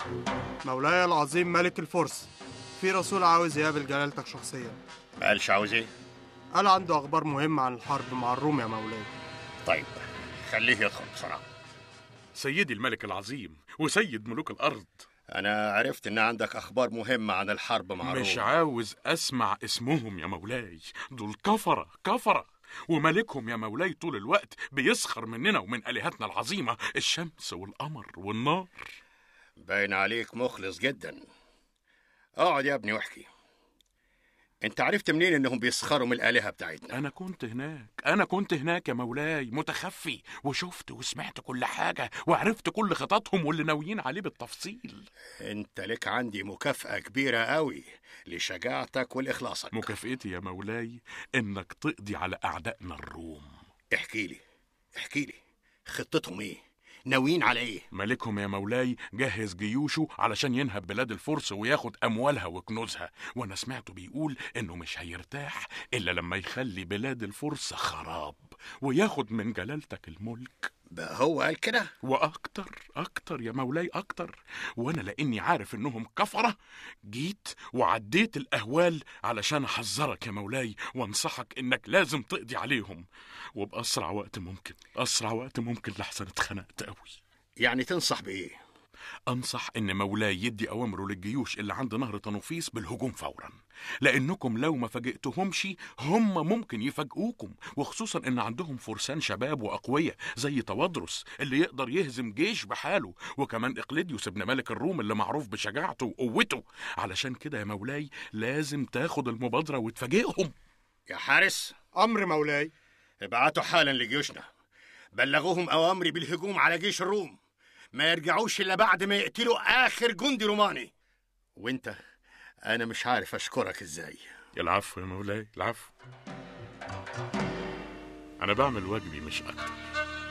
مولاي العظيم ملك الفرس في رسول عاوز يقابل جلالتك شخصيا ما قالش عاوز ايه قال عنده اخبار مهمه عن الحرب مع الروم يا مولاي طيب خليه يدخل بسرعه سيدي الملك العظيم وسيد ملوك الأرض انا عرفت ان عندك اخبار مهمه عن الحرب مع مش روما. عاوز أسمع اسمهم يا مولاي دول كفرة كفرة وملكهم يا مولاي طول الوقت بيسخر مننا ومن آلهتنا العظيمة الشمس والقمر والنار باين عليك مخلص جدا اقعد يا ابني واحكي انت عرفت منين انهم بيسخروا من الالهه بتاعتنا أنا كنت هناك أنا كنت هناك يا مولاي متخفي وشفت وسمعت كل حاجة وعرفت كل خططهم واللي ناويين عليه بالتفصيل انت لك عندي مكافاه كبيره قوي لشجاعتك ولاخلاصك مكافئتي يا مولاي إنك تقضي على أعدائنا الروم احكي لي احكي لي خطتهم ايه ناويين على ايه ملكهم يا مولاي جهز جيوشه علشان ينهب بلاد الفرس وياخد أموالها وكنوزها وأنا سمعته بيقول إنه مش هيرتاح إلا لما يخلي بلاد الفرس خراب وياخد من جلالتك الملك بقى هو قال كده وأكتر أكتر يا مولاي أكتر وأنا لأني عارف إنهم كفرة جيت وعديت الأهوال علشان أحذرك يا مولاي وأنصحك إنك لازم تقضي عليهم وبأسرع وقت ممكن أسرع وقت ممكن لحسن اتخنقت أوي يعني تنصح بايه أنصح إن مولاي يدي أوامره للجيوش اللي عند نهر طنوفيس بالهجوم فورا لأنكم لو ما فاجئتهمش هم ممكن يفاجئوكم وخصوصا إن عندهم فرسان شباب وأقوياء زي توادرس اللي يقدر يهزم جيش بحاله وكمان إقليديوس ابن ملك الروم اللي معروف بشجاعته وقوته علشان كده يا مولاي لازم تاخد المبادرة وتفاجئهم يا حارس امر مولاي ابعتوا حالا لجيوشنا بلغوهم اوامري بالهجوم على جيش الروم ما يرجعوش الا بعد ما يقتلوا اخر جندي روماني وانت انا مش عارف اشكرك ازاي العفو يا مولاي العفو أنا بعمل واجبي مش أكتر